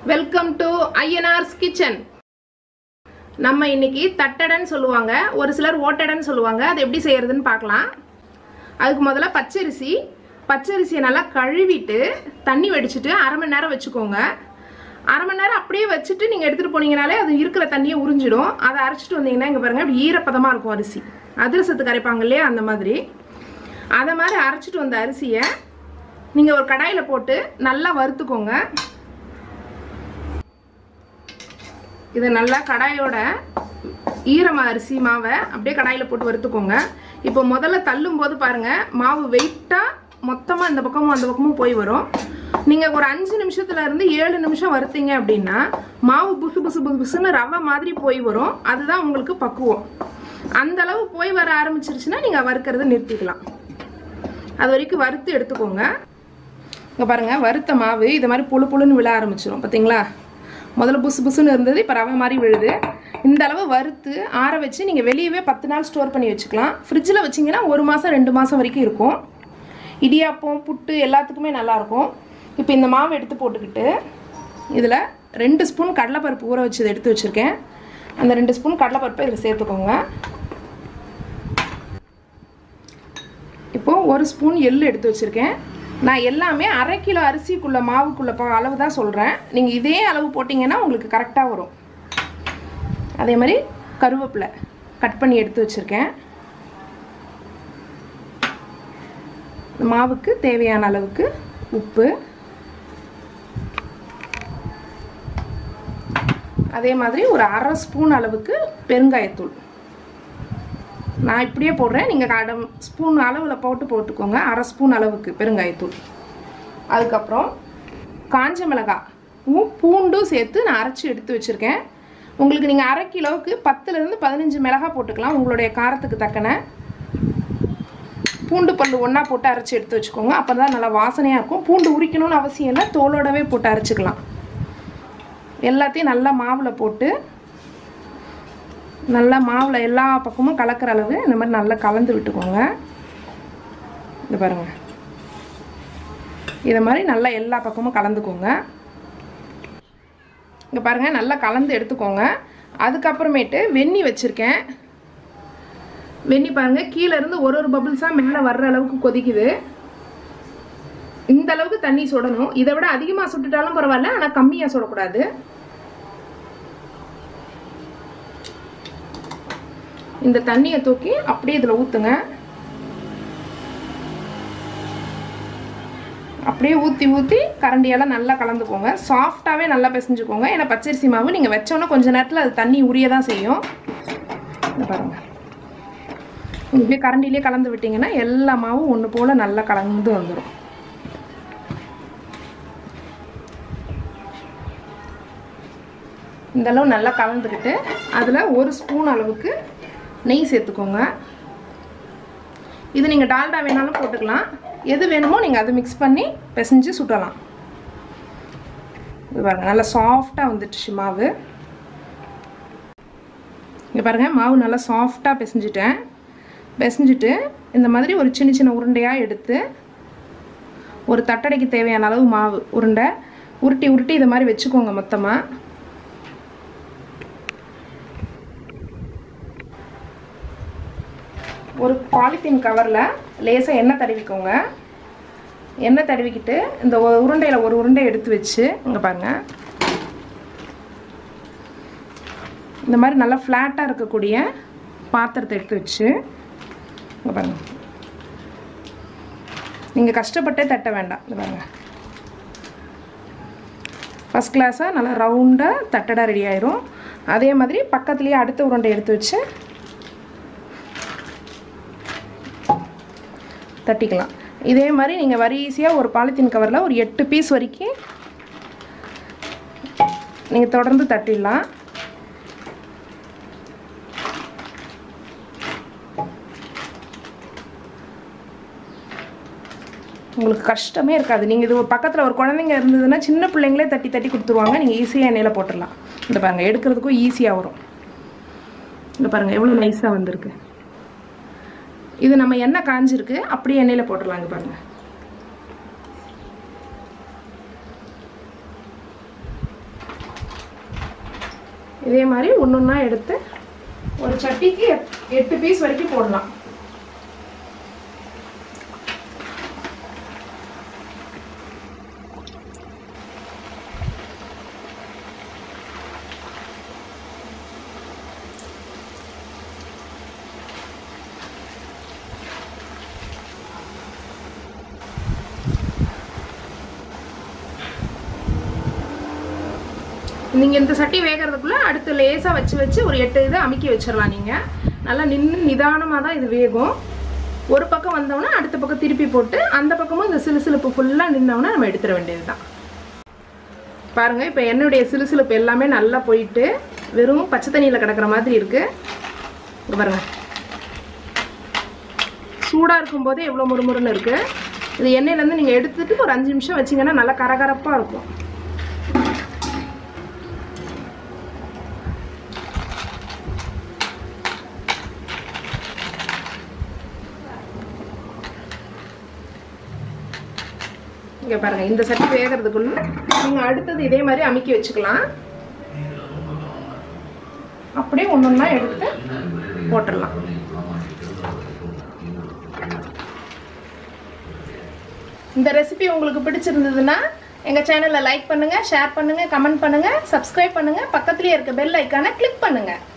welcome to ஐஎன்ஆர்ஸ் kitchen நம்ம இன்னைக்கு தட்டடைன்னு சொல்லுவாங்க ஒரு சிலர் ஓட்டடைன்னு சொல்லுவாங்க அது எப்படி செய்யறதுன்னு பார்க்கலாம் அதுக்கு முதல்ல பச்சரிசி பச்சரிசியை நல்லா கழுவிட்டு தண்ணி வடிச்சிட்டு அரை மணி நேரம் வச்சுக்கோங்க அரை மணி நேரம் அப்படியே வச்சுட்டு நீங்கள் எடுத்துகிட்டு போனீங்கனாலே அது இருக்கிற தண்ணியை உறிஞ்சிடும் அதை அரைச்சிட்டு வந்தீங்கன்னா இங்கே பாருங்கள் இப்படி ஈரப்பதமாக இருக்கும் அரிசி அதிரசத்துக்கு அரைப்பாங்க இல்லையா அந்த மாதிரி அதை மாதிரி அரைச்சிட்டு வந்த அரிசியை நீங்கள் ஒரு கடாயில் போட்டு நல்லா வறுத்துக்கோங்க இதை நல்லா கடாயோட ஈரமா அரிசி மாவை அப்படியே கடாயில் போட்டு வறுத்துக்கோங்க இப்போ முதல்ல தள்ளும் போது பாருங்க மாவு வெயிட்டாக மொத்தமாக இந்த பக்கமும் அந்த பக்கமும் போய் வரும் நீங்கள் ஒரு அஞ்சு நிமிஷத்துல இருந்து ஏழு நிமிஷம் வறுத்தீங்க அப்படின்னா மாவு புசு புசு புசு புசுன்னு ரவை மாதிரி போய் வரும் அதுதான் உங்களுக்கு பக்குவம் அந்த அளவு போய் வர ஆரம்பிச்சிருச்சுன்னா நீங்கள் வறுக்கிறத நிறுத்திக்கலாம் அது வரைக்கும் வறுத்து எடுத்துக்கோங்க இங்கே பாருங்கள் வறுத்த மாவு இது மாதிரி புழு புழுன்னு விழ ஆரம்பிச்சிரும் பார்த்தீங்களா முதல்ல புசு புசுன்னு இருந்தது இப்போ ரவை மாதிரி விழுது இந்த அளவு வறுத்து ஆற வச்சு நீங்கள் வெளியவே பத்து நாள் ஸ்டோர் பண்ணி வச்சுக்கலாம் ஃப்ரிட்ஜில் வச்சிங்கன்னா ஒரு மாதம் ரெண்டு மாதம் வரைக்கும் இருக்கும் இடியாப்பம் புட்டு எல்லாத்துக்குமே நல்லாயிருக்கும் இப்போ இந்த மாவு எடுத்து போட்டுக்கிட்டு இதில் ரெண்டு ஸ்பூன் கடலைப்பருப்பு ஊற வச்சதை எடுத்து வச்சுருக்கேன் அந்த ரெண்டு ஸ்பூன் கடலைப்பருப்பை இதில் சேர்த்துக்கோங்க இப்போது ஒரு ஸ்பூன் எள்ளு எடுத்து வச்சுருக்கேன் நான் எல்லாமே அரை கிலோ அரிசிக்குள்ள மாவுக்குள்ள ப- அளவு தான் சொல்கிறேன் நீங்கள் இதே அளவு போட்டிங்கன்னா உங்களுக்கு கரெக்டாக வரும் அதே மாதிரி கருவேப்பிலை கட் பண்ணி எடுத்து வச்சுருக்கேன் மாவுக்கு தேவையான அளவுக்கு உப்பு அதே மாதிரி ஒரு அரை ஸ்பூன் அளவுக்கு பெருங்காயத்தூள் நான் இப்படியே போடுறேன் நீங்கள் அரை ஸ்பூன் அளவில் போட்டு போட்டுக்கோங்க அரை ஸ்பூன் அளவுக்கு பெருங்காயத்தூள் அதுக்கப்புறம் காஞ்ச மிளகாயும் பூண்டும் சேர்த்து நான் அரைச்சி எடுத்து வச்சுருக்கேன் உங்களுக்கு நீங்கள் அரை கிலோவுக்கு பத்துலேருந்து பதினஞ்சு மிளகா போட்டுக்கலாம் உங்களுடைய காரத்துக்கு தக்கன பூண்டு பல்லு ஒன்றா போட்டு அரைச்சி எடுத்து வச்சுக்கோங்க அப்போ தான் நல்லா வாசனையாக இருக்கும் பூண்டு உரிக்கணும்னு அவசியம் இல்லை தோலோடவே போட்டு அரைச்சிக்கலாம் எல்லாத்தையும் நல்லா மாவில் போட்டு நல்லா மாவில் எல்லா பக்கமும் கலக்கிற அளவு இந்த மாதிரி நல்லா கலந்து விட்டுக்கோங்க இந்த பாருங்க இதை மாதிரி நல்லா எல்லா பக்கமும் கலந்துக்கோங்க இங்கே பாருங்கள் நல்லா கலந்து எடுத்துக்கோங்க அதுக்கப்புறமேட்டு வெந்நி வச்சுருக்கேன் வெந்நி பாருங்கள் கீழே இருந்து ஒரு ஒரு பபிள்ஸாக மேலே வர்ற அளவுக்கு கொதிக்குது இந்த அளவுக்கு தண்ணி சுடணும் இதை விட அதிகமாக சுட்டுட்டாலும் பரவாயில்ல ஆனால் கம்மியாக சுடக்கூடாது இந்த தண்ணியை தூக்கி அப்படியே இதில் ஊற்றுங்க அப்படியே ஊற்றி ஊற்றி கரண்டியெல்லாம் நல்லா கலந்துக்கோங்க சாஃப்டாகவே நல்லா பிசைஞ்சுக்கோங்க ஏன்னா பச்சரிசி மாவு நீங்கள் வச்சோன்னே கொஞ்ச நேரத்தில் அது தண்ணி உரிய தான் செய்யும் இந்த பாருங்கள் இப்படியே கரண்டிலே கலந்து விட்டிங்கன்னா எல்லா மாவும் ஒன்று போல் நல்லா கலந்து வந்துடும் இந்த அளவு நல்லா கலந்துக்கிட்டு அதில் ஒரு ஸ்பூன் அளவுக்கு நெய் சேர்த்துக்கோங்க இது நீங்கள் டால்டா வேணாலும் போட்டுக்கலாம் எது வேணுமோ நீங்கள் அதை மிக்ஸ் பண்ணி பிசைஞ்சு சுட்டலாம் இது பாருங்கள் நல்லா சாஃப்டாக வந்துடுச்சு மாவு இங்கே பாருங்கள் மாவு நல்லா சாஃப்டாக பிசைஞ்சிட்டேன் பிசைஞ்சிட்டு இந்த மாதிரி ஒரு சின்ன சின்ன உருண்டையாக எடுத்து ஒரு தட்டடைக்கு தேவையான அளவு மாவு உருண்டை உருட்டி உருட்டி இதை மாதிரி வச்சுக்கோங்க மொத்தமாக ஒரு பாலித்தீன் கவரில் லேசாக எண்ணெய் தடவிக்கோங்க எண்ணெய் தடவிக்கிட்டு இந்த ஒரு உருண்டையில் ஒரு உருண்டை எடுத்து வச்சு இங்கே பாருங்க இந்த மாதிரி நல்லா ஃப்ளாட்டாக இருக்கக்கூடிய பாத்திரத்தை எடுத்து வச்சு இங்கே பாருங்க நீங்கள் கஷ்டப்பட்டே தட்ட வேண்டாம் இங்கே பாருங்க ஃபஸ்ட் கிளாஸாக நல்லா ரவுண்டாக தட்டடா ரெடி ஆயிரும் அதே மாதிரி பக்கத்துலேயே அடுத்த உருண்டை எடுத்து வச்சு தட்டிக்கலாம் இதே மாதிரி நீங்கள் வரிசையாக ஒரு பாலித்தீன் கவரில் ஒரு எட்டு பீஸ் வரைக்கும் நீங்கள் தொடர்ந்து தட்டிடலாம் உங்களுக்கு கஷ்டமே இருக்காது நீங்கள் இது ஒரு பக்கத்தில் ஒரு குழந்தைங்க இருந்ததுன்னா சின்ன பிள்ளைங்களே தட்டி தட்டி கொடுத்துருவாங்க நீங்கள் ஈஸியாக எண்ணெயில் போட்டுடலாம் இந்த பாருங்கள் எடுக்கிறதுக்கும் ஈஸியாக வரும் இந்த பாருங்கள் எவ்வளோ நைஸாக வந்திருக்கு இது நம்ம எண்ணெய் காஞ்சிருக்கு அப்படியே எண்ணெயில் போட்டுடலாம் இங்க பாருங்க இதே மாதிரி ஒன்று ஒன்றா எடுத்து ஒரு சட்டிக்கு எட்- எட்டு பீஸ் வரைக்கும் போடலாம் நீங்கள் இந்த சட்டி வேகிறதுக்குள்ள அடுத்து லேசாக வச்சு வச்சு ஒரு எட்டு இதை அமுக்கி வச்சிடலாம் நீங்கள் நல்லா நின்று நிதானமாக தான் இது வேகும் ஒரு பக்கம் வந்தோடனே அடுத்த பக்கம் திருப்பி போட்டு அந்த பக்கமும் இந்த சிலுசிலுப்பு ஃபுல்லாக நின்றோடனே நம்ம எடுத்துட வேண்டியது தான் பாருங்க இப்போ என்னுடைய சிலுசிலுப்பு எல்லாமே நல்லா போயிட்டு வெறும் பச்சை தண்ணியில் கிடக்கிற மாதிரி இருக்கு இங்க பாருங்க சூடாக இருக்கும்போதே எவ்வளோ முறுமுறுன்னு இருக்கு இது எண்ணெயிலேருந்து நீங்கள் எடுத்துட்டு ஒரு அஞ்சு நிமிஷம் வச்சீங்கன்னா நல்லா கரகரப்பாக இருக்கும் இங்கே பாருங்க இந்த சட்டி வேகிறதுக்குள்ள நீங்கள் அடுத்தது இதே மாதிரி அமுக்கி வச்சுக்கலாம் அப்படியே ஒன்று ஒன்றா எடுத்து போட்டுடலாம் இந்த ரெசிபி உங்களுக்கு பிடிச்சிருந்ததுன்னா எங்கள் சேனலை லைக் பண்ணுங்கள் ஷேர் பண்ணுங்கள் கமெண்ட் பண்ணுங்கள் சப்ஸ்கிரைப் பண்ணுங்கள் பக்கத்துலேயே இருக்க பெல் ஐக்கானை கிளிக் பண்ணுங்கள்